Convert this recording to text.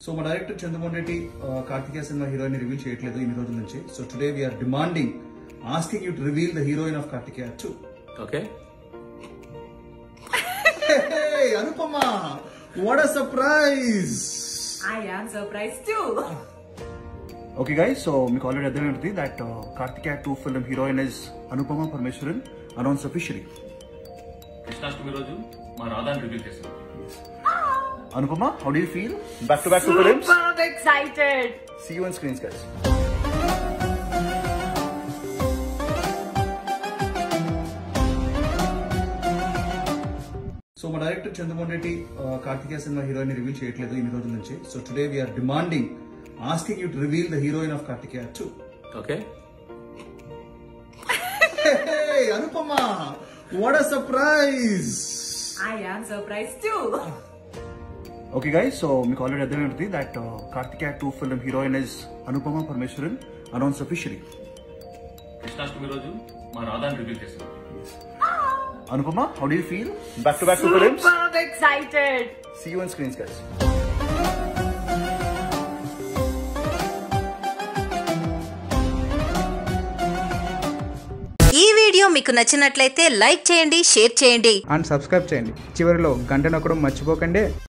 So మా director Chandramohan Reddy ఆ, Karthikeya cinema heroine reveal చేయట్లేదు ఇన్ని రోజుల నుంచి so today we are demanding asking you to reveal the heroine of Karthikeya two okay Anupama what a surprise I am surprised too. Okay guys so మీకు already అర్థమై ఉంటుంది that Karthikeya two film heroine is Anupama Parameswaran announce officially Krishnashtami రోజు మా రాధాని reveal చేశారు Anupama how do feel back to back to films Super excited. See you on screens guys so మా director Chandramohan Reddy ఆ, Karthikeya cinema heroine reveal చేయట్లేదు ఇన్ని రోజుల నుంచి so today we are demanding asking you to reveal the heroine of Karthikeya two okay Anupama what a surprise I am surprised too. Okay guys so మీకు already అర్థమై ఉంటుంది that Karthikeya two film heroine is Anupama Parameswaran announce officially Krishnashtami రోజు మా రాధాని reveal చేశారు Anupama how do feel back to back to films Super excited. See you on screens guys ఈ video మీకు నచ్చినట్లయితే లైక్ చేయండి షేర్ చేయండి అండ్ సబ్స్క్రైబ్ చేయండి చివరిలో గంట నొక్కడం మర్చిపోకండి